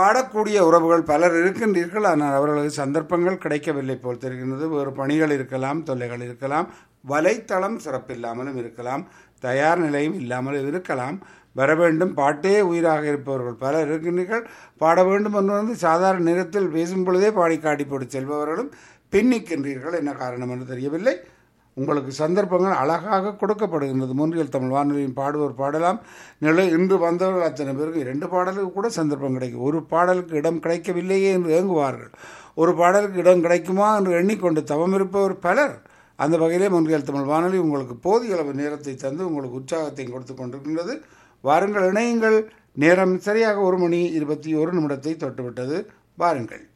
பாடக்கூடிய உறவுகள் பலர் இருக்கின்றீர்கள் ஆனால் அவர்களுக்கு சந்தர்ப்பங்கள் கிடைக்கவில்லை போல் தெரிகின்றது வேறு பணிகள் இருக்கலாம் தொல்லைகள் இருக்கலாம் வலைத்தளம் சிறப்பில்லாமலும் இருக்கலாம் தயார் நிலையும் இல்லாமலும் இருக்கலாம் வர வேண்டும் பாட்டே உயிராக இருப்பவர்கள் பலர் இருக்கின்றீர்கள் பாட வேண்டும் என்று வந்து சாதாரண நேரத்தில் பேசும் பொழுதே பாடி காட்டி போட்டு செல்பவர்களும் பின்னிக்கின்றீர்கள் என்ன காரணம் என்று தெரியவில்லை உங்களுக்கு சந்தர்ப்பங்கள் அழகாக கொடுக்கப்படுகின்றது மூன்றியல் தமிழ் வானொலியின் பாடுவோர் பாடலாம் நிலை இன்று வந்தவர்கள் அத்தனை பேருக்கு இரண்டு பாடலுக்கு கூட சந்தர்ப்பம் கிடைக்கும் ஒரு பாடலுக்கு இடம் கிடைக்கவில்லையே என்று ஏங்குவார்கள் ஒரு பாடலுக்கு இடம் கிடைக்குமா என்று எண்ணிக்கொண்டு தவம் இருப்பவர் பலர் அந்த வகையிலே மூன்றியல் தமிழ் வானொலி உங்களுக்கு போதிய அளவு நேரத்தை தந்து உங்களுக்கு உற்சாகத்தையும் கொடுத்து கொண்டிருக்கின்றது வாருங்கள் இணையுங்கள் நேரம் சரியாக ஒரு மணி இருபத்தி ஒரு நிமிடத்தை தொட்டுவிட்டது வாருங்கள்